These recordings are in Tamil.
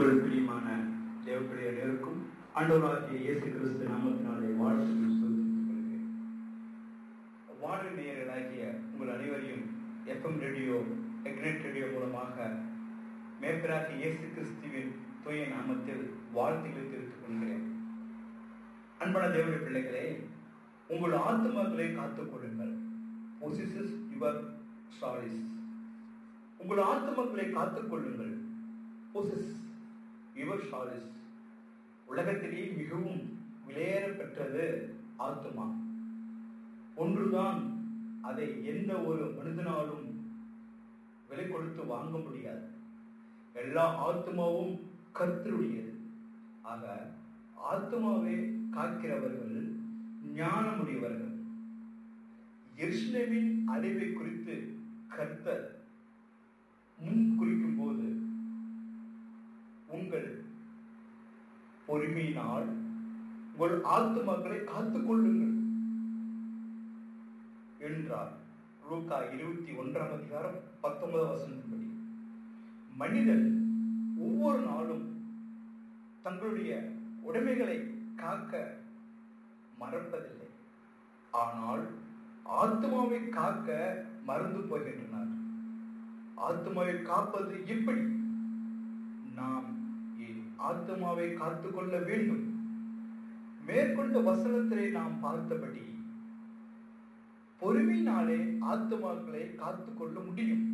கிறிஸ்துவுக்குள் பிரியமான தேவப்பிள்ளையர்களுக்கும் ஆண்டவராகிய இயேசு கிறிஸ்து நாமத்தினாலே வாழ்த்து சொல்லிக் கொள்கிறேன் வானொலி நேயர்களாகிய உங்கள் அனைவரையும் எஃப்எம் ரேடியோ எக்னெட் ரேடியோ மூலமாக மேப்பராகிய இயேசு கிறிஸ்துவின் தூய நாமத்தில் வாழ்த்துக்களை தெரிவித்துக் கொள்கிறேன் அன்பான தேவனுடைய பிள்ளைகளே உங்கள் ஆத்மாக்களை காத்துக் கொள்ளுங்கள் பொசிசஸ் யுவர் சாரிஸ் உங்கள் ஆத்மாக்களை காத்துக் கொள்ளுங்கள் பொசிஸ் யுவர் சாரிஸ் உலகத்திலேயே மிகவும் விலையேற பெற்றது ஆத்மா ஒன்றுதான் அதை எந்த ஒரு மனிதனாலும் விலை கொடுத்து வாங்க முடியாது எல்லா ஆத்மாவும் கர்த்தருடையது ஆக ஆத்மாவை காக்கிறவர்கள் ஞானமுடையவர்கள் எருசலேமின் அழிவை குறித்து கர்த்தர் முன் குறிக்கும் போது உங்கள் பொறுமையினால் உங்கள் ஆத்துமாக்களை காத்துக் கொள்ளுங்கள் என்றார் லூக்கா இருபத்தி ஒன்றாம் அதிகாரம் பத்தொன்பதாம் வசனத்தின்படி மனிதன் ஒவ்வொரு நாளும் தங்களுடைய உடைமைகளை காக்க மறப்பதில்லை ஆனால் ஆத்மாவை காக்க மறந்து போகின்றனர் ஆத்மாவை காப்பது எப்படி நாம் என் ஆத்மாவை காத்துக்கொள்ள வேண்டும் மேற்கொண்ட வசனத்திலே நாம் பார்த்தபடி பொறுமையினாலே ஆத்மாக்களை காத்துக்கொள்ள முடியும்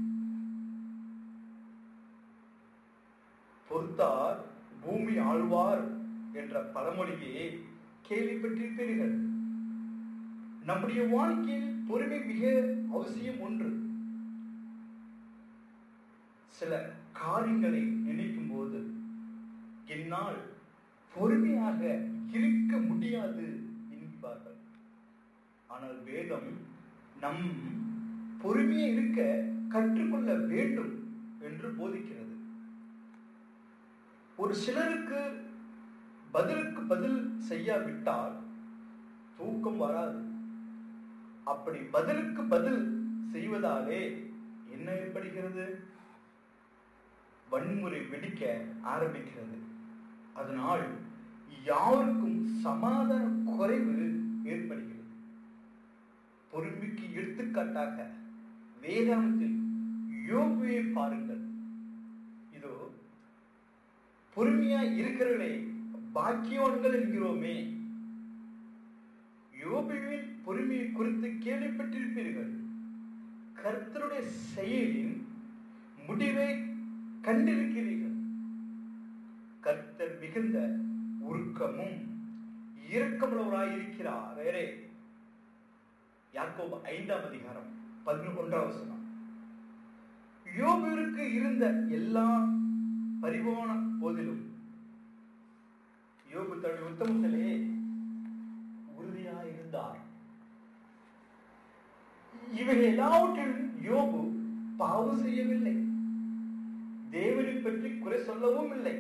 பொறுத்தார் பூமி ஆழ்வார் என்ற பழமொழியை கேள்விப்பட்டிருப்பீர்கள் நம்முடைய வாழ்க்கையில் பொறுமை மிக அவசியம் ஒன்று சில காரியங்களை நினைக்கும் போது என்னால் பொறுமையாக இருக்க முடியாது என்கிறார்கள் ஆனால் வேதம் நம் பொறுமையை இருக்க கற்றுக்கொள்ள வேண்டும் என்று போதிக்கிறது ஒரு சிலருக்கு பதிலுக்கு பதில் செய்யாவிட்டால் தூக்கம் வராது அப்படி பதிலுக்கு பதில் செய்வதாலே என்ன ஏற்படுகிறது வன்முறை வெடிக்க ஆரம்பிக்கிறது அதனால் யாருக்கும் சமாதான குறைவு ஏற்படுகிறது பொறுமைக்கு எடுத்துக்காட்டாக வேதாந்தத்தில் யோகுவை பாருங்கள் இதோ பொறுமையா இருக்கிறவர்களே பாக்கியவான்கள் என்கிறோமே யோபுவின் பொறுமையை குறித்து கேள்விப்பட்டிருப்பீர்கள் கர்த்தருடைய செயலின் முடிவை கண்டிருக்கிறீர்கள் கர்த்தர் மிகுந்த உருக்கமும் இரக்கமுள்ளவராயிருக்கிறார் வேறே யாக்கோபு ஐந்தாம் அதிகாரம் பதினொன்றாம் வசனம் யோபுவிற்கு இருந்த எல்லா பரிவான போதிலும் யோபு தன்னுடைய உத்தமத்திலே உறுதியாயிருந்தார் இவைகள் எல்லாவற்றிலும் யோபு பாவம் செய்யவில்லை தேவனை பற்றி குறை சொல்லவும் இல்லை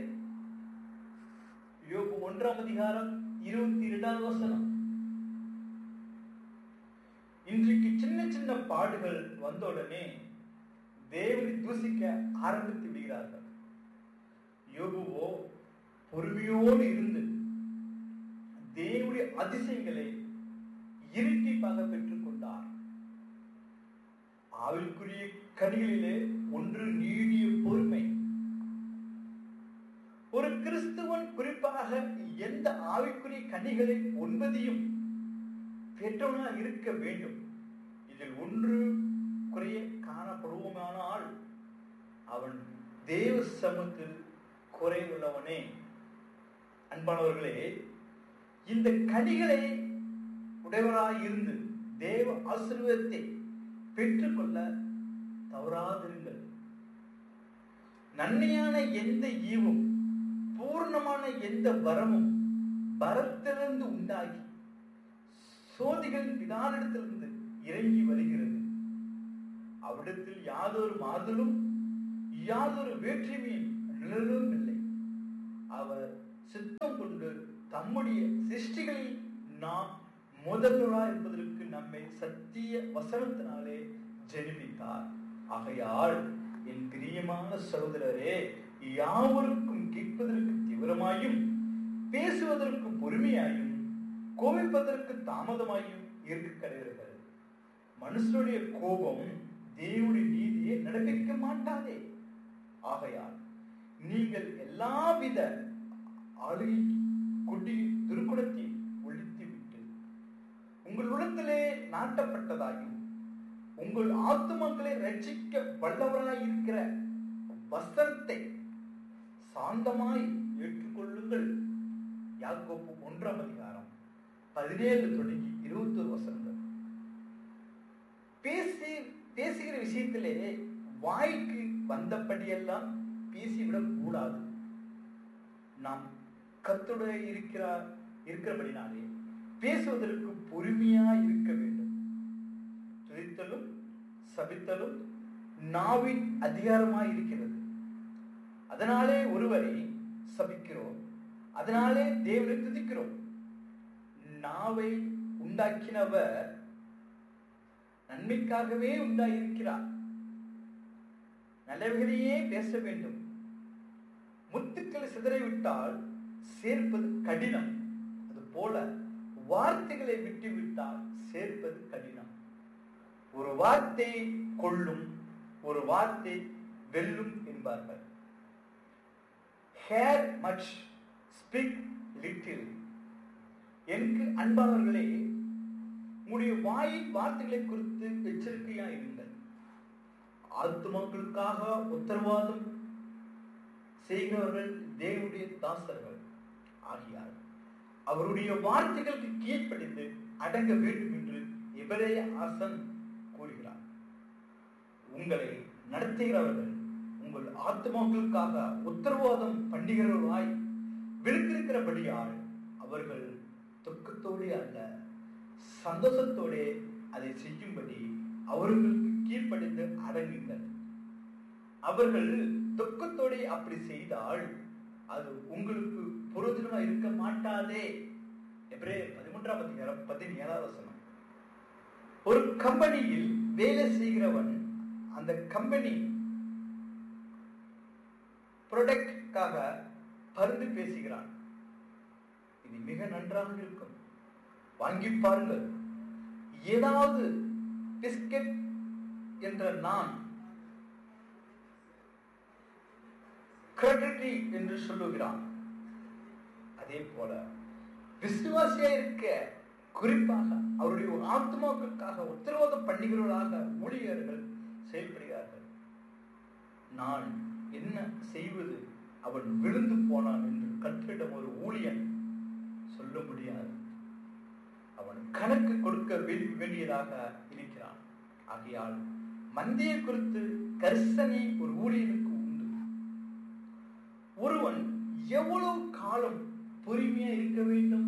யோபு ஒன்றாம் அதிகாரம் இருபத்தி இரண்டாவது வசனம் இன்றைக்கு சின்ன சின்ன பாடுகள் வந்தவுடனே தேவனை தூசிக்க ஆரம்பித்து விடுகிறார்கள் யோபுவோ பொறுமையோடு இருந்து தேவனுடைய அதிசயங்களை இரட்டிப்பாக பெற்றுக் கொண்டார் ஆவிற்குரிய கனிகளிலே ஒன்று நீடிய பொறுமை ஒரு கிறிஸ்துவன் குறிப்பாக எந்த ஆவிக்குரிய கனிகளை ஒன்பதையும் பெற்றவனா இருக்க வேண்டும் இதில் ஒன்று குறைய காணப்படுவோமானால் அவன் தேவ சமத்தில் குறைவுள்ளவனே அன்பானவர்களே இந்த கனிகளை உடையவராய் இருந்து தேவ ஆசீர்வாதத்தை பெற்றுக்கொள்ள தவறாதிருங்கள் நன்மையான எந்த ஈவும் பூர்ணமான எந்த வரமும் வரத்திலிருந்து உண்டாகி சோதிகளின் பிதானிடத்திலிருந்து இறங்கி வருகிறது அவ்விடத்தில் யாதொரு மாதலும் யாதொரு வேற்றுமையும் நிழலும் இல்லை அவர் சித்தம் கொண்டு தம்முடைய சிருஷ்டிகளில் நாம் முதல்வரா என்பதற்கு நம்மை சத்திய வசனத்தினாலே ஜெனிப்பித்தார் ஆகையால் என் பிரியமான சகோதரரே யாவருக்கும் கேட்பதற்கு தீவிரமாயும் பேசுவதற்கு பொறுமையாயும் கோபிப்பதற்கு தாமதமாயும் இருக்க கிடையாது மனுஷனுடைய கோபம் தேவனுடைய நீதியை நடப்பிக்க மாட்டாதே ஆகையால் நீங்கள் எல்லாவித ஆளுகை கொடி துருக்குணத்தை ஒழித்து விட்டு உங்கள் உள்ளத்திலே நாட்டப்பட்டதாயும் உங்கள் ஆத்துமக்களை ரட்சிக்க வல்லவராய் இருக்கிற வசனத்தை சாந்தமாய் ஏற்றுக்கொள்ளுங்கள் யாக்கோப்பு ஒன்றாம் அதிகாரம் பதினேழு தொடங்கி இருபத்தி ஒரு வசனங்கள் பேசி பேசுகிற விஷயத்திலே வாய்க்கு வந்தபடியெல்லாம் பேசிவிடக் கூடாது நாம் கத்துடைய இருக்கிறார் இருக்கிறபடினாலே பேசுவதற்கு பொறுமையா இருக்க வேண்டும் துதித்தலும் சபித்தலும் நாவின் அதிகாரமாய் இருக்கிறது அதனாலே ஒருவரை சபிக்கிறோம் அதனாலே தேவனை துதிக்கிறோம் நாவை உண்டாக்கினவர் நன்மைக்காகவே உண்டாயிருக்கிறார் நல்லவைகளையே பேச வேண்டும் முத்துக்களை சிதறிவிட்டால் சேர்ப்பது கடினம் அது போல வார்த்தைகளை விட்டுவிட்டால் சேர்ப்பது கடினம் ஒரு வார்த்தை கொள்ளும் ஒரு வார்த்தை வெல்லும் என்பார்கள் ஹேர் மச் ஸ்பீக் லிட்டில் எனக்கு அன்பானவர்களே உங்களுடைய வாயின் வார்த்தைகளை குறித்து எச்சரிக்கையா இருங்கள் ஆத்துமாக்களுக்காக உத்தரவாதம் செய்கிறவர்கள் தேவனுடைய தாசர்கள் ஆகியார் அவருடைய வார்த்தைகளுக்கு கீழ்ப்படிந்து அடங்க வேண்டும் என்று எவரேய ஆசன் கூறுகிறார் உங்களை நடத்துகிறவர்கள் உங்கள் ஆத்மாக்களுக்காக உத்தரவாதம் பண்ணுகிறவர்களாய் விழுத்திருக்கிறபடியால் அவர்கள் துக்கத்தோடே அல்ல சந்தோஷத்தோடே அதை செய்யும்படி அவர்களுக்கு கீழ்ப்படிந்து அடங்குங்கள் அவர்கள் துக்கத்தோடே அப்படி செய்தால் அது உங்களுக்கு புரோஜனமா இருக்க மாட்டாதே எப்பரே பதிமூன்றாம் அதிகாரம் பதினேழாவது வசனம் ஒரு கம்பெனியில் வேலை செய்கிறவன் அந்த கம்பெனி ப்ரொடக்ட்காக பருந்து பேசுகிறான் இது மிக நன்றாக இருக்கும் வாங்கி பாருங்கள் ஏதாவது பிஸ்கெட் என்ற நான் கிரெடிட்டி என்று சொல்லுகிறான் அதே போல விசுவாசியா இருக்க குறிப்பாக அவருடைய ஆத்மாக்களுக்காக உத்தரவாதம் பண்ணுகிறவர்களாக ஊழியர்கள் செயல்படுகிறார்கள் நான் என்ன செய்வது அவன் விழுந்து போனான் என்று கற்றிடம் ஒரு ஊழியன் சொல்ல முடியாது அவன் கணக்கு கொடுக்க வேண்டியதாக இருக்கிறான் ஆகையால் மந்தியை குறித்து கரிசனை ஒரு ஊழியனுக்கு உண்டு ஒருவன் எவ்வளவு காலம் பொறுமையா இருக்க வேண்டும்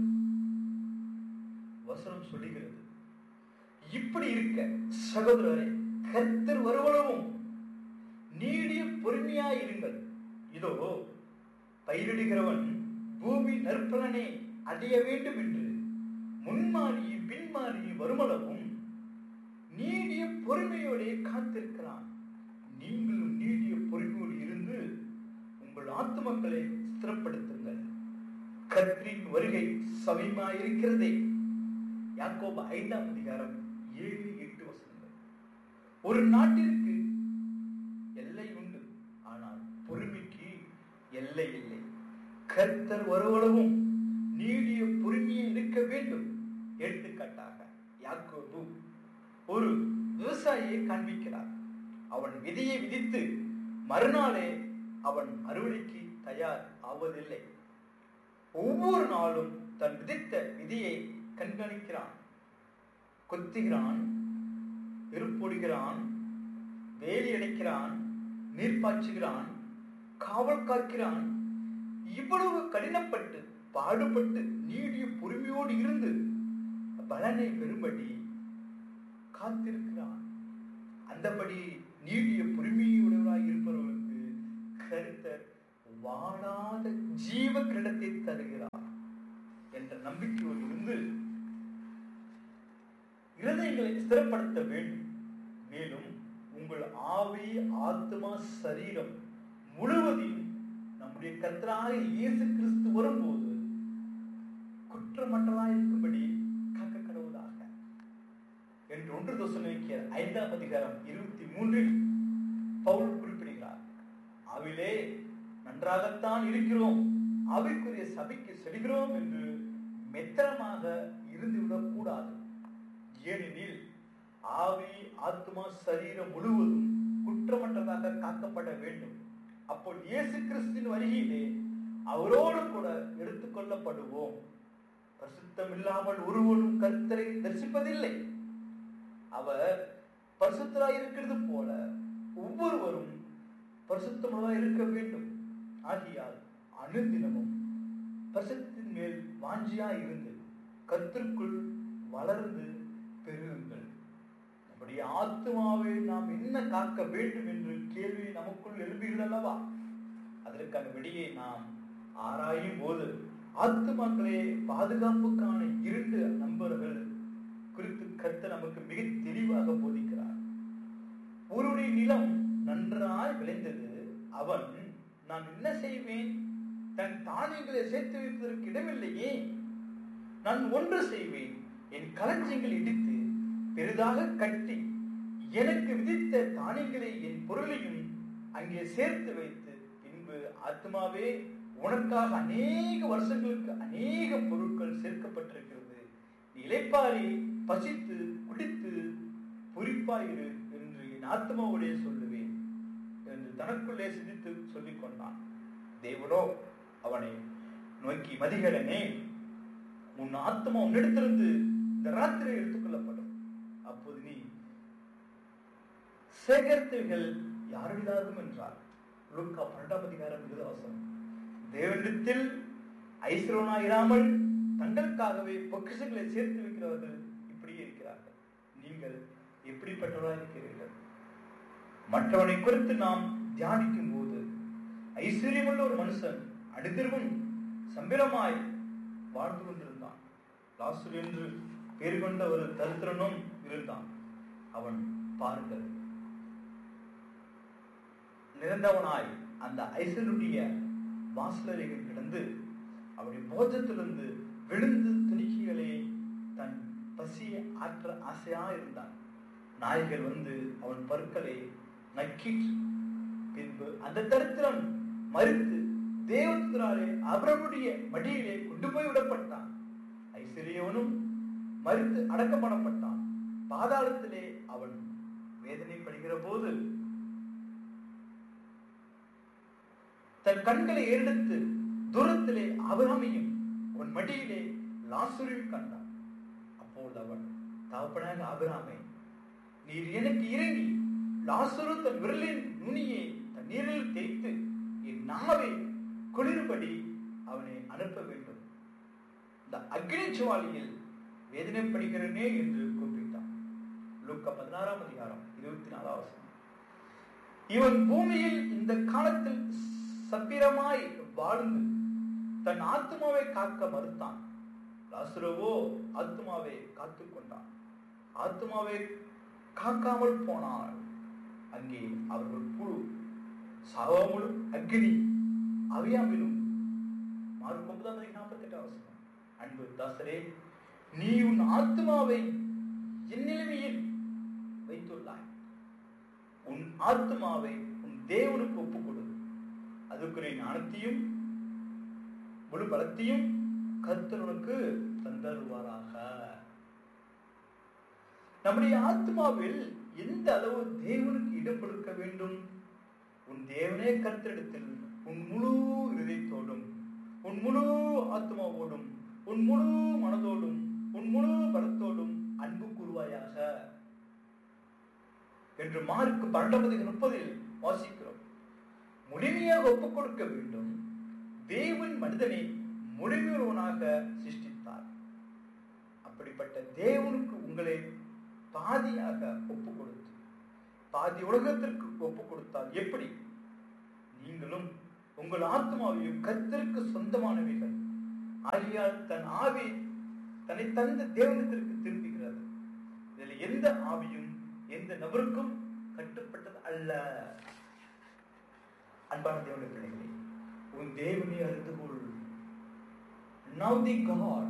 வசனம் சொல்லுகிறது இப்படி இருக்க சகோதரரை கர்த்தர் வருவனவும் நீடிய பொறுமையா இருங்கள் இதோ பயிரிடுகிறவன் பூமி நற்பலனை அடைய வேண்டும் என்று முன்மாறி பின்மாறி வருமளவும் நீடிய பொறுமையோட காத்திருக்கிறான் நீங்களும் நீடிய பொறுமையோடு இருந்து உங்கள் ஆத்துமக்களை ஸ்திரப்படுத்துங்கள் கர்த்தரின் வருகை சமயமா இருக்கிறதே யாக்கோப ஐந்தாம் அதிகாரம் ஏழு எட்டு வசனங்கள் ஒரு நாட்டிற்கு எல்லை உண்டு ஆனால் பொறுமைக்கு எல்லை இல்லை கர்த்தர் வருவளவும் நீடிய பொறுமையை இருக்க வேண்டும் எடுத்துக்காட்டாக யாக்கோபு ஒரு விவசாயியை காண்பிக்கிறார் அவன் விதியை விதித்து மறுநாளே அவன் அறுவடைக்கு தயார் ஆவதில்லை ஒவ்வொரு நாளும் தன் விதித்த விதியை கண்காணிக்கிறான் கொத்துகிறான் இருப்பொடுகிறான் வேலி அடைக்கிறான் நீர் பாய்ச்சுகிறான் காவல் காக்கிறான் இவ்வளவு கடினப்பட்டு பாடுபட்டு நீடிய பொறுமையோடு இருந்து பலனை பெறும்படி காத்திருக்கிறான் அந்தபடி நீடிய பொறுமையுடையவராய் இருப்பவர்களுக்கு கருத்தர் வாழாத ஜீவ கிரடத்தை தருகிறார் என்ற நம்பிக்கையோடு இருந்து இருதயங்களை ஸ்திரப்படுத்த வேண்டும் மேலும் உங்கள் ஆவி ஆத்மா சரீரம் முழுவதையும் கர்த்தராக இயேசு கிறிஸ்து வரும்போது குற்றமற்றதாக இருக்கும்படி காக்க கடவுளாக என்று ஒன்று தோசனிக்கிற ஐந்தாம் அதிகாரம் இருபத்தி மூன்றில் பவுல் குறிப்பிடுகிறார் அவிலே நன்றாகத்தான் இருக்கிறோம் அவைக்குரிய சபைக்கு செல்கிறோம் என்று மெத்தனமாக இருந்துவிடக் கூடாது ஏனெனில் ஆவி ஆத்மா சரீரம் முழுவதும் குற்றமற்றதாக காக்கப்பட வேண்டும் அப்போ இயேசு கிறிஸ்தின் வருகையிலே அவரோடு கூட எடுத்துக்கொள்ளப்படுவோம் பரிசுத்தம் இல்லாமல் ஒருவனும் கர்த்தரை தரிசிப்பதில்லை அவர் பரிசுத்தராய் இருக்கிறது போல ஒவ்வொருவரும் பரிசுத்தமாக இருக்க வேண்டும் ஆகியால் அனுதினமும் பரிசுத்தின் மேல் வாஞ்சியா இருந்து கத்திற்குள் வளர்ந்து பெருகுங்கள் நம்முடைய ஆத்மாவை நாம் என்ன காக்க வேண்டும் என்று கேள்வி நமக்குள் எழுப்புகிறது அல்லவா அதற்கான விடியை நாம் ஆராயும் போது ஆத்துமாக்களே பாதுகாப்புக்கான இரண்டு நண்பர்கள் குறித்து கத்த நமக்கு மிக தெளிவாக போதிக்கிறார் ஒருவருடைய நிலம் நன்றாய் விளைந்தது அவன் நான் என்ன செய்வேன் தன் தானியங்களை சேர்த்து வைப்பதற்கு இடமில்லையே நான் ஒன்று செய்வேன் என் களஞ்சியங்கள் இடித்து பெரிதாக கட்டி எனக்கு விதித்த தானியங்களை என் பொருளையும் அங்கே சேர்த்து வைத்து பின்பு ஆத்மாவே உனக்காக அநேக வருஷங்களுக்கு அநேக பொருட்கள் சேர்க்கப்பட்டிருக்கிறது நீ இலைப்பாரி பசித்து குடித்து பொறிப்பாயிரு என்று என் ஆத்மாவுடைய சொல்லுவேன் என்று தனக்குள்ளே சிந்தித்து சொல்லிக் கொண்டான் தேவனோ அவனை நோக்கி மதிகடனே உன் ஆத்மா உன்னிடத்திலிருந்து இந்த ராத்திரி எடுத்துக்கொள்ளப்படும் அப்போது நீ சேகரித்தவைகள் யாரிடாதும் என்றார் லுக்கா பன்னெண்டாம் அதிகாரம் விருதாசம் தேவனிடத்தில் ஐஸ்வரனாயிராமல் தங்களுக்காகவே பொக்கிஷங்களை சேர்த்து வைக்கிறவர்கள் இப்படியே இருக்கிறார்கள் நீங்கள் எப்படிப்பட்டவராக இருக்கிறீர்கள் மற்றவனை குறித்து நாம் தியானிக்கும் போது ஐஸ்வர்யமுள்ள ஒரு மனுஷன் அடுத்திருவும் சம்பிரமாய் வாழ்ந்து கொண்டிருந்தான் லாசுர் என்று பேர் கொண்ட ஒரு தரித்திரனும் இருந்தான் அவன் பாருங்கள் நிறந்தவனாய் அந்த ஐசனுடைய வாசலறைகள் கிடந்து அவருடைய போஜத்திலிருந்து விழுந்து துணிக்கைகளே தன் பசியை ஆற்ற ஆசையா இருந்தான் நாய்கள் வந்து அவன் பற்களை நக்கிற்று பின்பு அந்த தரித்திரம் மறித்து தேவத்தினாலே அவரனுடைய மடியிலே கொண்டு போய் விடப்பட்டான் ஐஸ்வர்யவனும் மறித்து அடக்கப்படப்பட்டான் பாதாளத்திலே அவன் வேதனைப்படுகிற போது தன் கண்களை ஏறெடுத்து தூரத்திலே அவராமையும் அவன் மடியிலே லாசுரியும் கண்டான் அப்பொழுது அவன் தகப்பனாக அபிராமை நீர் எனக்கு இறங்கி லாசுரு தன் விரலின் நுனியை தன் நீரில் தேய்த்து என் நாவை குளிர்படி அவனை அனுப்ப வேண்டும் இந்த அக்னி சுவாலியில் வேதனைப்படுகிறனே என்று கூப்பிட்டான் லுக்க பதினாறாம் அதிகாரம் இருபத்தி நாலாம் வசனம் இவன் பூமியில் இந்த காலத்தில் சத்திரமாய் வாழ்ந்து தன் ஆத்மாவை காக்க மறுத்தான் லாசுரவோ ஆத்மாவை காத்து கொண்டான் ஆத்மாவை காக்காமல் போனால் அங்கே அவர்கள் புழு சாவாமலும் அக்னி அவியாமலும் மார்க் ஒன்பதாம் நாற்பத்தி எட்டு அவசரம் அன்பு தாசரே நீ உன் ஆத்மாவை என் நிலைமையில் வைத்துள்ளாய் உன் ஆத்மாவை உன் தேவனுக்கு ஒப்புக் கொடு அதுக்குரிய ஞானத்தையும் முழு பலத்தையும் கர்த்தனுக்கு தந்தருவாராக நம்முடைய ஆத்மாவில் எந்த அளவு தேவனுக்கு இடம் கொடுக்க வேண்டும் உன் தேவனே கர்த்தரிடத்தில் உன் முழு இதயத்தோடும் உன் முழு ஆத்மாவோடும் உன் முழு மனதோடும் உன் முழு பலத்தோடும் அன்பு கூறுவாயாக என்று மார்க்கு பன்னெண்டாம் முப்பதில் வாசிக்கிறோம் முழுமையாக ஒப்புக் கொடுக்க வேண்டும் தேவன் மனிதனை முழுமையுள்ளவனாக சிருஷ்டித்தார் அப்படிப்பட்ட தேவனுக்கு உங்களை பாதியாக ஒப்பு கொடுத்து பாதி உலகத்திற்கு ஒப்பு கொடுத்தால் எப்படி நீங்களும் உங்கள் ஆத்மாவையும் கத்திற்கு சொந்தமானவைகள் ஆகியால் தன் ஆவி தன்னை தந்த தேவனத்திற்கு திரும்புகிறது இதில் எந்த ஆவியும் எந்த நபருக்கும் கட்டுப்பட்டது அல்ல அன்பான தேவனுடைய பிள்ளைகளே உன் தேவனை அறிந்து கொள் Now the God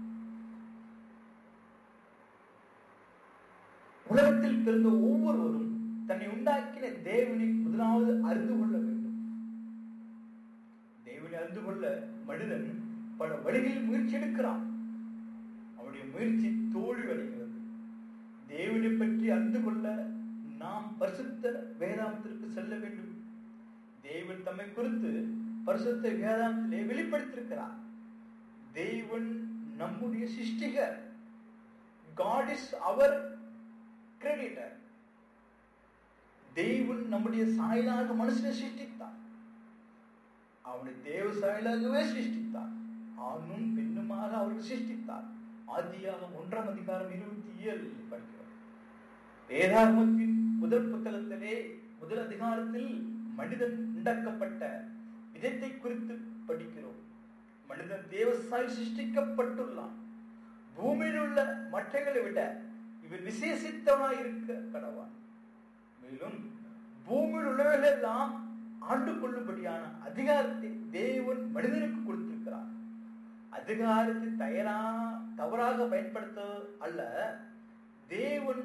உலகத்தில் பிறந்த ஒவ்வொருவரும் தன்னை உண்டாக்கின தேவனை முதலாவது அறிந்து கொள்ள வேண்டும் தேவனை அறிந்து கொள்ள மனிதன் பல வழிகளில் முயற்சி எடுக்கிறான் அவனுடைய முயற்சி தோல்வி அடைகிறது தேவனை பற்றி அறிந்து கொள்ள நாம் பரிசுத்த வேதாந்தத்திற்கு செல்ல வேண்டும் தேவன் தம்மை குறித்து பரிசுத்த வேதாந்தத்திலே வெளிப்படுத்தியிருக்கிறார் தேவன் நம்முடைய சிருஷ்டிகர் காட் இஸ் அவர் கிரெடிட்டர் தேவன் நம்முடைய சாயலாக மனுஷனை சிருஷ்டித்தார் அவனை தேவ சாயலாகவே சிருஷ்டித்தார் ஆணும் பெண்ணுமாக அவருக்கு சிருஷ்டித்தார் ஆதியாக ஒன்றாம் அதிகாரம் இருபத்தி ஏழில் படிக்கிறோம் வேதாகமத்தின் முதல் புத்தகத்திலே முதல் அதிகாரத்தில் மனிதன் உண்டாக்கப்பட்ட விதத்தை குறித்து படிக்கிறோம் மனிதன் தேவசாய் சிருஷ்டிக்கப்பட்டுள்ளான் பூமியில் உள்ள மற்றங்களை விட இவன் விசேஷித்தவனாய் இருக்க கடவான் மேலும் பூமியில் உள்ளவர்கள் எல்லாம் ஆண்டு கொள்ளும்படியான அதிகாரத்தை தேவன் மனிதனுக்கு கொடுத்திருக்கிறார் அதிகாரத்தை தயாரா தவறாக பயன்படுத்த அல்ல தேவன்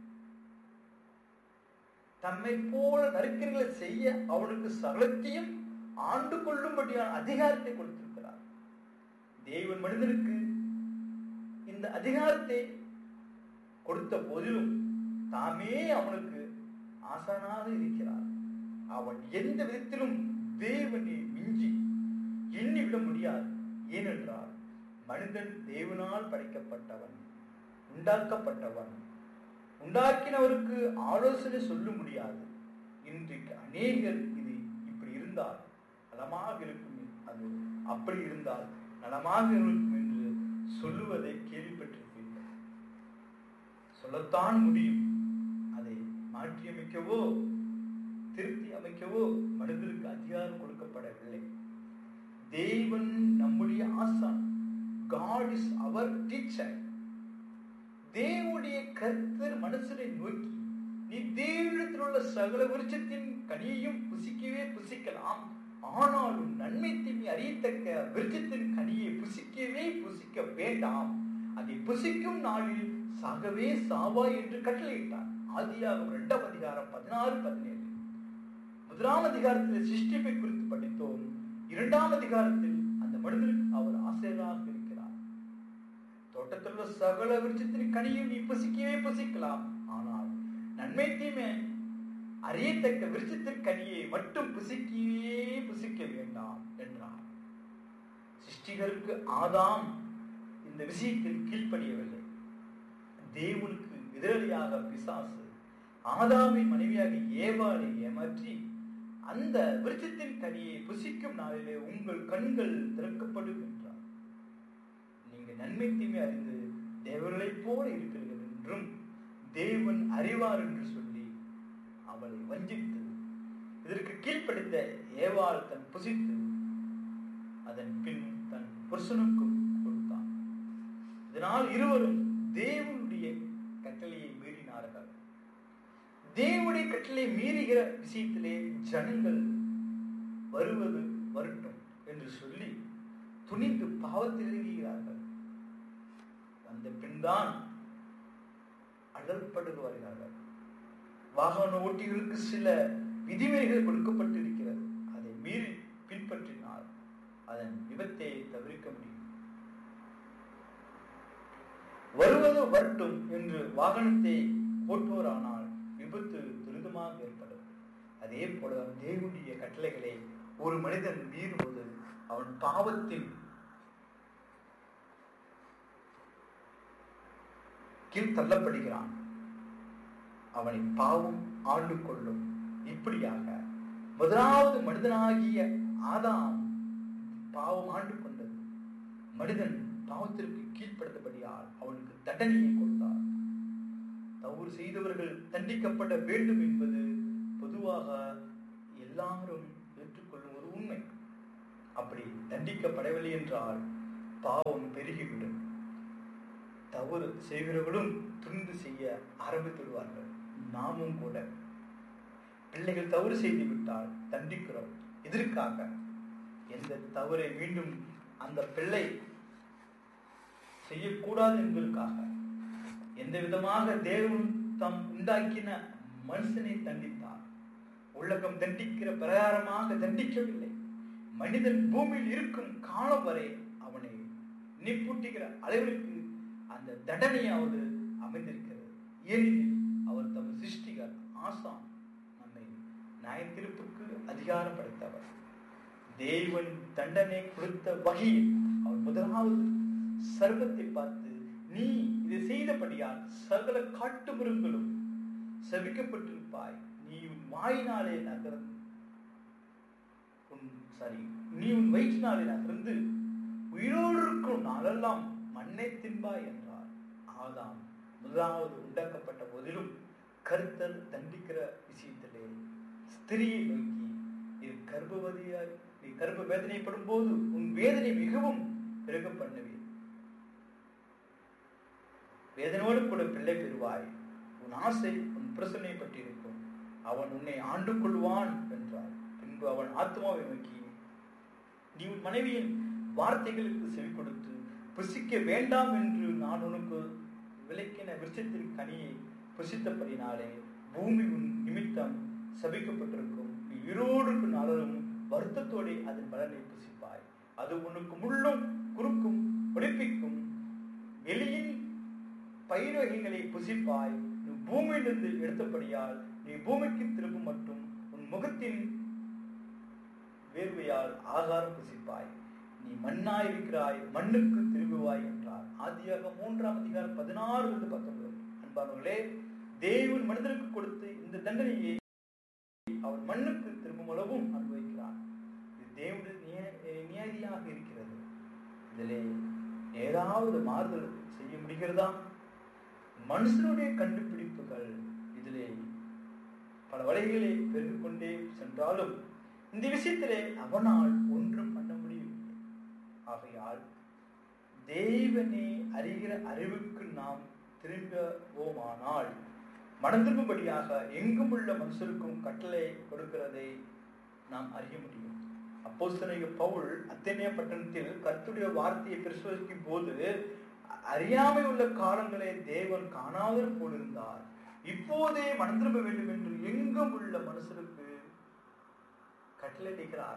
தம்மை போல நறுக்கங்களை செய்ய அவனுக்கு சகலத்தையும் ஆண்டு கொள்ளும்படியான அதிகாரத்தை கொடுத்திருக்கிறார் தேவன் மனிதனுக்கு இந்த அதிகாரத்தை கொடுத்த போதிலும் தாமே அவனுக்கு ஆசானாக இருக்கிறார் அவன் எந்த விதத்திலும் தேவனை மிஞ்சி எண்ணிவிட முடியாது ஏனென்றால் மனிதன் தேவனால் படைக்கப்பட்டவன் உண்டாக்கப்பட்டவன் உண்டாக்கினவருக்கு ஆலோசனை சொல்ல முடியாது இன்றைக்கு அநேகர் இது இப்படி இருந்தால் நலமாக இருக்கும் அது அப்படி இருந்தால் நலமாக இருக்கும் என்று சொல்லுவதை கேள்விப்பட்டிருப்பீர்கள் சொல்லத்தான் முடியும் அதை மாற்றியமைக்கவோ திருத்தி அமைக்கவோ மனிதருக்கு அதிகாரம் கொடுக்கப்படவில்லை தேவன் நம்முடைய ஆசான் காட் இஸ் அவர் டீச்சர் தேவனுடைய கர்த்தர் மனசனை நோக்கி நீ தேவனிடத்தில் உள்ள சகல விருட்சத்தின் கனியையும் புசிக்கவே புசிக்கலாம் ஆனாலும் நன்மை தீமை அறியத்தக்க விருட்சத்தின் கனியை புசிக்கவே புசிக்க வேண்டாம் அதை புசிக்கும் நாளில் சாகவே சாவா என்று கட்டளையிட்டார் ஆதியாகும் இரண்டாம் அதிகாரம் பதினாறு பதினேழு முதலாம் அதிகாரத்தில் சிருஷ்டிப்பை குறித்து படித்தோம் இரண்டாம் அதிகாரத்தில் அந்த மனிதனுக்கு அவர் ஆசிரியராக இருக்கிறார் தோட்டத்தில் உள்ள சகல விருட்சத்தின் கனியும் நீ புசிக்கவே புசிக்கலாம் ஆனால் நன்மை தீமை அறியத்தக்க விருட்சத்தின் கனியை மட்டும் புசிக்கவே புசிக்க வேண்டாம் என்றார் சிருஷ்டிகருக்கு ஆதாம் இந்த விஷயத்தில் கீழ்ப்படியவில்லை தேவனுக்கு எதிரடியாக பிசாசு ஆதாமின் மனைவியாக ஏவாளை ஏமாற்றி அந்த விருட்சத்தின் கனியை புசிக்கும் நாளிலே உங்கள் கண்கள் திறக்கப்படும் என்றார் நீங்க நன்மை தீமை அறிந்து தேவர்களைப் போல இருக்கிறீர்கள் என்றும் தேவன் அறிவார் என்று சொல்லி அவளை வஞ்சித்து இதற்கு கீழ்ப்படுத்த ஏவாள் தன் புசித்து அதன் பின் தன் புருஷனுக்கும் கொடுத்தான் இதனால் இருவரும் தேவனுடைய கட்டளையை மீறினார்கள் தேவனுடைய கட்டளை மீறுகிற விஷயத்திலே ஜனங்கள் வருவது வரட்டும் என்று சொல்லி துணிந்து பாவத்தில் இறங்குகிறார்கள் அந்த பின்தான் அழற்படுவார்கள் வாகன ஓட்டிகளுக்கு சில விதிமுறைகள் கொடுக்கப்பட்டிருக்கிறது அதை மீறி பின்பற்றினால் அதன் விபத்தை தவிர்க்க முடியும் வருவது வரட்டும் என்று வாகனத்தை ஓட்டுவோரானால் விபத்து துரிதமாக ஏற்படும் அதே போல தேவனுடைய கட்டளைகளை ஒரு மனிதன் மீறும்போது அவன் பாவத்தின் கீழ் தள்ளப்படுகிறான் அவனை பாவம் ஆண்டு கொள்ளும் இப்படியாக முதலாவது மனிதனாகிய ஆதாம் பாவம் ஆண்டு கொண்டது மனிதன் பாவத்திற்கு கீழ்ப்படுத்தபடியால் அவனுக்கு தண்டனையை கொடுத்தார் தவறு செய்தவர்கள் தண்டிக்கப்பட வேண்டும் என்பது பொதுவாக எல்லாரும் ஏற்றுக்கொள்ளும் ஒரு உண்மை அப்படி தண்டிக்கப்படவில்லை என்றால் பாவம் பெருகிவிடும் தவறு செய்கிறவர்களும் துணிந்து செய்ய ஆரம்பித்து விடுவார்கள் நாமும் கூட பிள்ளைகள் தவறு செய்து விட்டால் தண்டிக்கிறோம் எதற்காக எந்த தவறை மீண்டும் அந்த பிள்ளை செய்யக்கூடாது என்பதற்காக எந்த விதமாக தேவன் தம் உண்டாக்கின மனுஷனை தண்டித்தார் உலகம் தண்டிக்கிற பிரகாரமாக தண்டிக்கவில்லை மனிதன் பூமியில் இருக்கும் காலம் வரை அவனை நிப்பூட்டுகிற அளவிற்கு அந்த தண்டனையாவது அமைந்திருக்கிறது ஏனெனில் அவர் தம் சிருஷ்டிகர் ஆசான் நம்மை நியாயத்தீர்ப்புக்கு அதிகாரம் படைத்தவர் தேவன் தண்டனை கொடுத்த வகையில் அவர் முதலாவது சர்வத்தை பார்த்து நீ இதை செய்தபடியால் சகல காட்டு மிருகங்களும் சபிக்கப்பட்டிருப்பாய் நீ உன் வாயினாலே நகர் உன் சாரி நீ உன் வயிற்றினாலே நகர்ந்து உயிரோடு இருக்கும் நாளெல்லாம் மண்ணை தின்பாய் என்றார் ஆதாம் முதலாவது உண்டாக்கப்பட்ட போதிலும் கருத்தர் தண்டிக்கிற விஷயத்திலே ஸ்திரியை நோக்கி இது கர்ப்பவதியாய் நீ கர்ப்ப வேதனைப்படும் போது உன் வேதனை மிகவும் பெருக பண்ணுவேன் வேதனோடு கூட பிள்ளை பெறுவாய் உன் ஆசை உன் பிரசனை பற்றி இருக்கும் அவன் உன்னை ஆண்டு கொள்வான் என்றார் பின்பு அவன் ஆத்மாவை நோக்கி நீ உன் மனைவியின் வார்த்தைகளுக்கு செவி கொடுத்து புசிக்க வேண்டாம் என்று நான் உனக்கு விளக்கின விருட்சத்தின் கனியை புசித்தபடினாலே பூமி உன் நிமித்தம் சபிக்கப்பட்டிருக்கும் நீ இருவோடு நாளும் வருத்தத்தோടെ அதன் பலனை புசிப்பாய் அது உனக்கு முள்ளும் குறுக்கும் ஒடிப்பிக்கும் வெளியின் பயிர் வகைகளை புசிப்பாய் நீ பூமியிலிருந்து எடுத்தபடியால் நீ பூமிக்கு திரும்பும் மட்டும் உன் முகத்தின் வேர்வையால் ஆகாரம் புசிப்பாய் நீ மண்ணாய் இருக்கிறாய் மண்ணுக்கு திரும்புவாய் என்றார் ஆதியாக மூன்றாம் அதிகாரம் பதினாறு இருந்து பத்தொன்பது அன்பானவர்களே தேவன் மனிதனுக்கு கொடுத்து இந்த தண்டனையை அவன் மண்ணுக்கு திரும்பும் அளவும் அனுபவிக்கிறான் இது தேவனுடைய நியதியாக இருக்கிறது இதிலே ஏதாவது மாறுதல் செய்ய முடிகிறதா மனுஷனுடைய கண்டுபிடிப்புகள் இதிலே பல வழிகளை பெருகிக் கொண்டே சென்றாலும் இந்த விஷயத்திலே அவனால் ஒன்றும் பண்ண முடியவில்லை ஆகையால் தேவனை அறிகிற அறிவுக்கு நாம் திரும்பவோமானால் மணந்திருக்கும்படியாக எங்கும் உள்ள மனுஷருக்கும் கட்டளை கொடுக்கிறதை நாம் அறிய முடியும் அப்போ பவுல் அத்தனைய பட்டணத்தில் கர்த்துடைய வார்த்தையை பிரசுரிக்கும் போது அறியாமை உள்ள காலங்களை தேவன் காணாதல் போலிருந்தார் இப்போதே மணந்திரும்ப வேண்டும் என்று எங்கும் உள்ள மனுஷருக்கு கட்டளையிடுகிறார்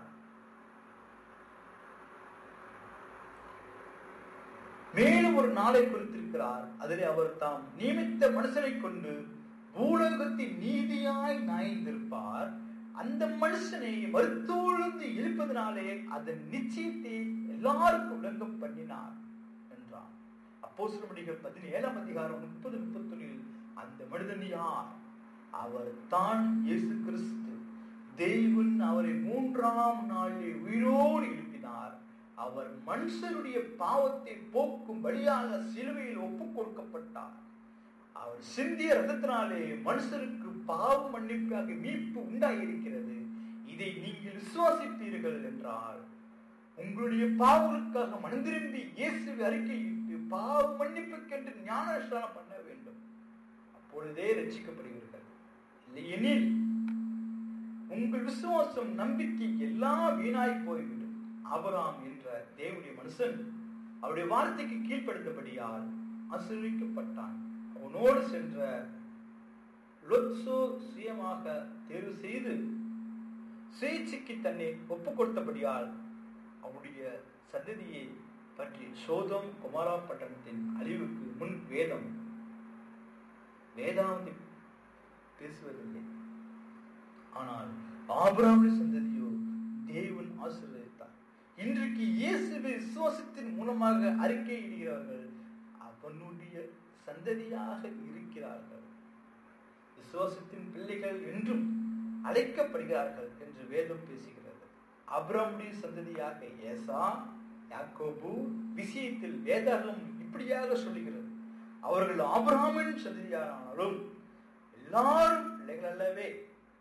மேலும் ஒரு நாளை குறித்திருக்கிறார் அதிலே அவர் தாம் நியமித்த மனுஷனை கொண்டு பூலோகத்தின் நீதியாய் நாய்ந்திருப்பார் அந்த மனுஷனை மருத்துவந்து இழுப்பதனாலே அதன் நிச்சயத்தை எல்லாருக்கும் விளங்க பண்ணினார் என்றார் அப்போ சிலமணிகள் பதினேழாம் அதிகாரம் முப்பது முப்பத்தொன்னில் அந்த மனிதன் யார் அவர் தான் இயேசு கிறிஸ்து தெய்வன் அவரை மூன்றாம் நாளில் உயிரோடு எழுப்பினார் அவர் மனுஷனுடைய பாவத்தை போக்கும் வழியாக சிலுவையில் ஒப்புக் கொடுக்கப்பட்டார் அவர் சிந்திய ரத்தத்தினாலே மனுஷருக்கு பாவ மன்னிப்பாக மீட்பு உண்டாயிருக்கிறது இதை நீங்கள் விசுவாசிப்பீர்கள் என்றால் உங்களுடைய பாவங்களுக்காக மனந்திரும்பி இயேசுவை அறிக்கையிட்டு பாவ மன்னிப்புக்கென்று ஞானஸ்தானம் பண்ண வேண்டும் அப்பொழுதே ரட்சிக்கப்படுவீர்கள் இல்லையெனில் உங்கள் விசுவாசம் நம்பிக்கை எல்லாம் வீணாய் போய்விடும் ஆபராம் என்ற தேவனுடைய மனுஷன் அவருடைய வார்த்தைக்கு கீழ்ப்படுத்தபடியால் ஆசீர்விக்கப்பட்டான் அவனோடு சென்ற லொத்சோ சுயமாக தேர்வு செய்து சுயேட்சைக்கு தன்னை ஒப்புக் கொடுத்தபடியால் அவருடைய சந்ததியை பற்றி சோதம் குமாரா பட்டணத்தின் அழிவுக்கு முன் வேதம் வேதாந்தி பேசுவதில்லை ஆனால் ஆபிராமிய சந்ததியோ தேவன் ஆசீர்வதித்தார் இன்றைக்கு இயேசுவை விசுவாசத்தின் மூலமாக அறிக்கையிடுகிறார்கள் அவனுடைய சந்ததியாக இருக்கிறார்கள் விசுவாசத்தின் பிள்ளைகள் என்றும் அழைக்கப்படுகிறார்கள் என்று வேதம் பேசுகிறது அப்ராமுடைய சந்ததியாக ஏசா யாக்கோபு விஷயத்தில் வேதாகம் இப்படியாக சொல்லுகிறது அவர்கள் ஆபிரகாமின் சந்ததியானாலும் எல்லாரும் பிள்ளைகள் அல்லவே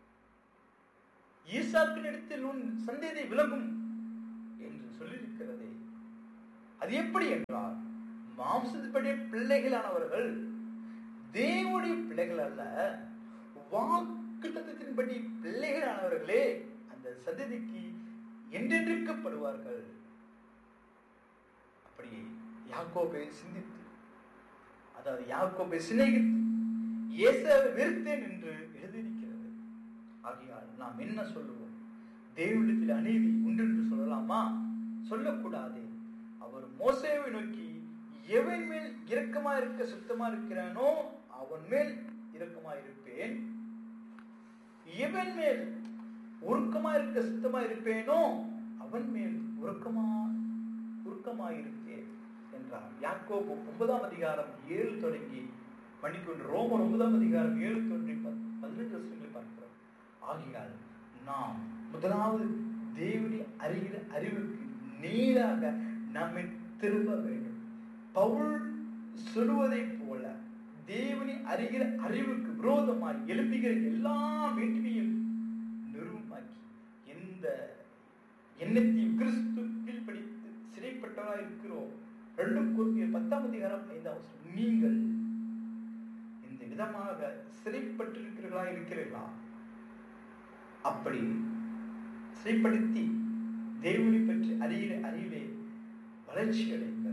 ஈசாக்கின் இடத்தில் உன் சந்ததி விலகும் என்று சொல்லியிருக்கிறதே அது எப்படி என்றால் மாம்சப்படி பிள்ளைகளானவர்கள் தேவனுடைய பிள்ளைகள் அல்ல வாக்கு தத்துவத்தின்படி பிள்ளைகளானவர்களே அந்த சந்ததிக்கு என்றென்றிருக்கப்படுவார்கள் அப்படி யாக்கோபை சிந்தித்து அதாவது யாக்கோபை சிநேகித்து இயேசுவை வெறுத்தேன் என்று எழுதியிருக்கிறது ஆகையால் நாம் என்ன சொல்லுவோம் தேவனிடத்தில் அநீதி உண்டு என்று சொல்லலாமா சொல்லக்கூடாது அவர் மோசேவை நோக்கி எவன் மேல் இரக்கமா இருக்க சுத்தமா இருக்கிறானோ அவன் மேல் இரக்கமா இருப்பேன் எவன் மேல் உருக்கமா இருக்க சுத்தமா இருப்பேனோ அவன் மேல் உருக்கமா உருக்கமா இருப்பேன் என்றார் யாக்கோபு ஒன்பதாம் அதிகாரம் ஏழு தொடங்கி மன்னிக்கொண்டு ரோமர் ஒன்பதாம் அதிகாரம் ஏழு தொடங்கி பதினஞ்சு வருஷங்களை பார்க்கிறோம் ஆகையால் நாம் முதலாவது தேவனை அறிகிற அறிவுக்கு நேராக நம்மை திரும்ப வேண்டும் பவுல் சொல்லுவதை போல தேவனை அறிகிற அறிவுக்கு விரோதமாய் எழுப்புகிற எல்லா வேற்றுமையும் நிறுவமாக்கி எந்த எண்ணத்தையும் கிறிஸ்துவில் படித்து சிறைப்பட்டவராக இருக்கிறோம் ரெண்டு குறிப்பிய பத்தாம் அதிகாரம் ஐந்தாம் வசனம் நீங்கள் இந்த விதமாக சிறைப்பட்டிருக்கிறீர்களா இருக்கிறீர்களா அப்படி சிறைப்படுத்தி தேவனை பற்றி அறிகிற அறிவிலே வளர்ச்சி அடைங்கள்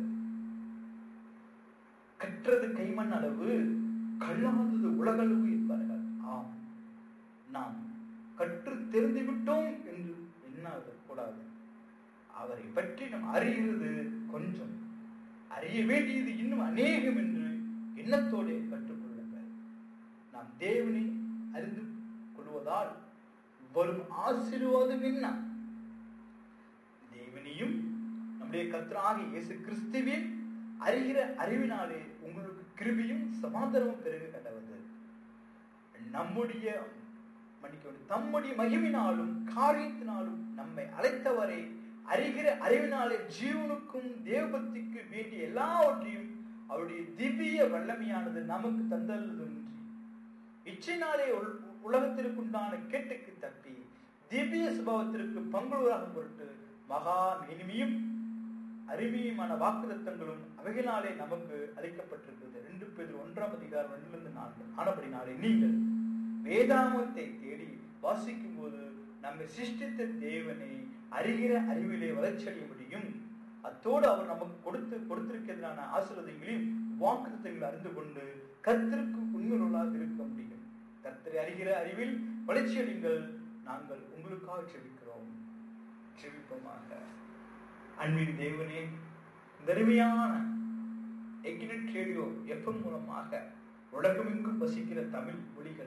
கற்றது கைமண் அளவு கல்லாதது உலகளவு என்பார்கள் ஆம் நாம் கற்று தெரிந்து விட்டோம் என்று எண்ணக்கூடாது அவரை பற்றி நாம் அறிகிறது கொஞ்சம் அறிய வேண்டியது இன்னும் அநேகம் என்று எண்ணத்தோடு கற்றுக்கொள்ளுங்கள் நாம் தேவனை அறிந்து கொள்வதால் வரும் ஆசீர்வாதம் என்ன தேவனையும் நம்முடைய கர்த்தராக இயேசு கிறிஸ்துவின் அறிகிற அறிவினாலே உங்களுக்கு கிருபியும் சமாதானமும் பெருக கடவுது நம்முடைய மன்னிக்க தம்முடைய மகிமினாலும் காரியத்தினாலும் நம்மை அழைத்தவரை அறிகிற அறிவினாலே ஜீவனுக்கும் தேவபக்திக்கு வேண்டிய எல்லாவற்றையும் அவருடைய திவ்ய வல்லமையானது நமக்கு தந்தல்லதுன்றி இச்சையினாலே உலகத்திற்குண்டான கேட்டுக்கு தப்பி திவ்ய சுபாவத்திற்கு பங்குவராக பொருட்டு மகா இனிமையும் அருமையுமான வாக்குதத்தங்களும் அவைகளாலே நமக்கு அளிக்கப்பட்டிருக்கிறது ரெண்டு பேர் ஒன்றாம் அதிகாரம் ரெண்டிலிருந்து நான்கு ஆனபடினாலே நீங்கள் வேதாமத்தை தேடி வாசிக்கும் போது நம்மை சிருஷ்டித்த தேவனை அறிகிற அறிவிலே வளர்ச்சியடைய முடியும் அத்தோடு அவர் நமக்கு கொடுத்து கொடுத்திருக்கிறதான ஆசீர்வாதங்களையும் வாக்குத்தங்களை அறிந்து கொண்டு கர்த்தருக்கு உண்மையுள்ளாக இருக்க முடியும் கர்த்தரை அறிகிற அறிவில் வளர்ச்சியடைங்கள் நாங்கள் உங்களுக்காக செபிக்கிறோம் செபிப்போமாக அன்பின் தேவனே தருமையான எக்னெட் ரேடியோ எஃப்எம் மூலமாக உலகமெங்கும் வசிக்கிற தமிழ் மொழிகள்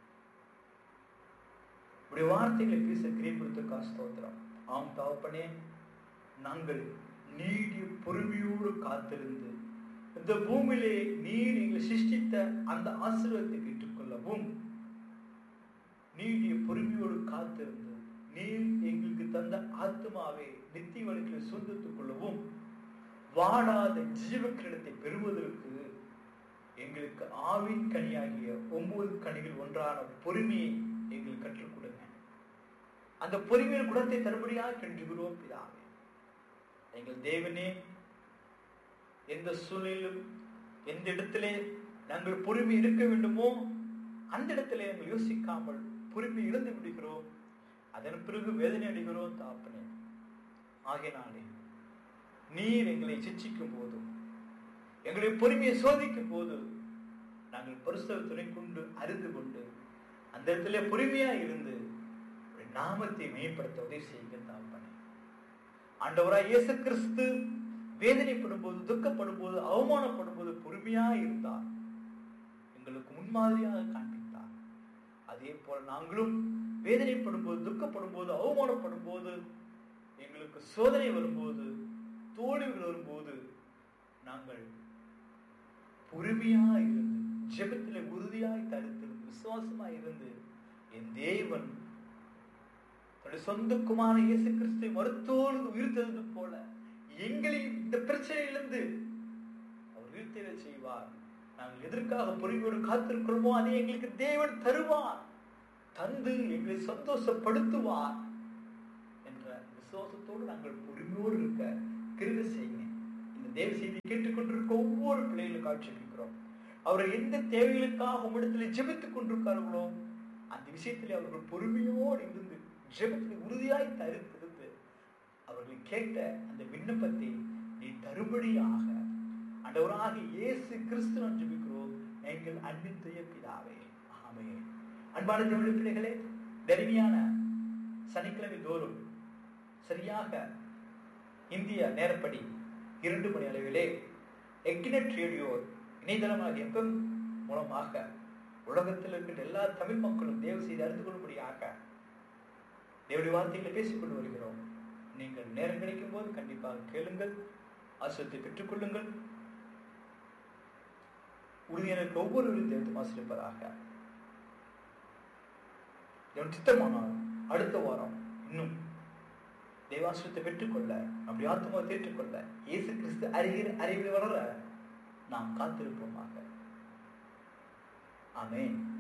உடைய வார்த்தைகளை பேச கிரியப்படுத்த ஸ்தோத்திரம் ஆம் தகப்பனே நாங்கள் நீடிய பொறுமையோடு காத்திருந்து இந்த பூமியிலே நீர் எங்களை சிருஷ்டித்த அந்த ஆசீர்வாதத்தை பெற்றுக்கொள்ளவும் நீடிய பொறுமையோடு காத்திருந்து நீர் எங்களுக்கு தந்த ஆத்மாவை நித்திய வழக்கில் சொந்தத்துக் கொள்ளவும் வாடாத ஜீவ கிரீடத்தை பெறுவதற்கு எங்களுக்கு ஆவின் கனியாகிய ஒன்பது கனிகள் ஒன்றான பொறுமையை எங்களுக்கு கற்றுக் கொடுங்க அந்த பொறுமையின் குணத்தை தருபடியாக கண்டுகிறோம் பிதாவே எங்கள் தேவனே எந்த சூழ்நிலையிலும் எந்த இடத்திலே நாங்கள் பொறுமை இருக்க வேண்டுமோ அந்த இடத்திலே நாங்கள் யோசிக்காமல் பொறுமை இழந்து விடுகிறோம் அதன் பிறகு வேதனை அடைகிறோம் தாப்பனே ஆகையினாலே நீர் எங்களை சிச்சிக்கும் போதும் எங்களுடைய பொறுமையை சோதிக்கும் போது நாங்கள் பரிசுத்த துணை கொண்டு அறிந்து கொண்டு அந்த இடத்துல பொறுமையா இருந்து நாமத்தை மேம்படுத்த உதவி செய்யுங்க தாப்பனே ஆண்டவராய் இயேசு கிறிஸ்து வேதனைப்படும் போது துக்கப்படும் போது அவமானப்படும் போது பொறுமையா இருந்தார் எங்களுக்கு முன்மாதிரியாக காண்பித்தார் அதே போல நாங்களும் வேதனைப்படும் போது துக்கப்படும் போது அவமானப்படும் போது எங்களுக்கு சோதனை வரும்போது தோல்விகள் வரும்போது நாங்கள் பொறுமையா இருந்து ஜெபத்தில் உறுதியாய் தடுத்திருந்து விசுவாசமா இருந்து என் தேவன் தன்னுடைய சொந்த குமார இயேசு கிறிஸ்துவை மருத்துவோடு உயிர்த்தது போல எங்களையும் இந்த பிரச்சனையிலிருந்து அவர் உயிர்த்தெழ செய்வார் நாங்கள் எதற்காக பொறுமையோடு காத்திருக்கிறோமோ அதை எங்களுக்கு தேவன் தருவார் தந்து எங்களை சந்தோஷப்படுத்துவார் என்ற விசுவாசத்தோடு நாங்கள் பொறுமையோடு இருக்க கிருத செய்யுங்க இந்த தேவ செய்தி கேட்டுக்கொண்டிருக்க ஒவ்வொரு பிள்ளைகளும் காட்சிக்கிறோம் அவர்கள் எந்த தேவைகளுக்காக உம்மிடத்தில் ஜெபித்துக் கொண்டிருக்கார்களோ அந்த விஷயத்திலே அவர்கள் பொறுமையோடு இருந்து ஜெபத்தில் உறுதியாய் தரித்திருந்து கேட்ட அந்த விண்ணப்பத்தை நீ தரும்படியாக ஆண்டவராக இயேசு கிறிஸ்து ஜெபிக்கிறோம் எங்கள் அன்பின் துய பிதாவே ஆமே அன்பான தேவனுடைய பிள்ளைகளே தருமையான சனிக்கிழமை தோறும் சரியாக இந்திய நேரப்படி இரண்டு மணி அளவிலே எக்னெட் ரேடியோ இணையதளமாக எஃப்எம் மூலமாக உலகத்தில் இருக்கின்ற எல்லா தமிழ் மக்களும் தேவ செய்து அறிந்து கொள்ளும்படியாக தேவடைய வார்த்தைகளை பேசிக்கொண்டு வருகிறோம் நீங்கள் நேரம் கிடைக்கும் போது கண்டிப்பாக கேளுங்கள் ஆசிரியத்தை பெற்றுக்கொள்ளுங்கள் உறுதியினருக்கு ஒவ்வொருவரும் தேவத்தை ஆசிரியப்பதாக என் சித்தமானால் அடுத்த வாரம் இன்னும் தேவாசிரத்தை பெற்றுக்கொள்ள அப்படி ஆத்மாவை தேற்றுக்கொள்ள இயேசு கிறிஸ்து அறிகிற அறிவில் வளர நாம் காத்திருப்போமாக ஆமென்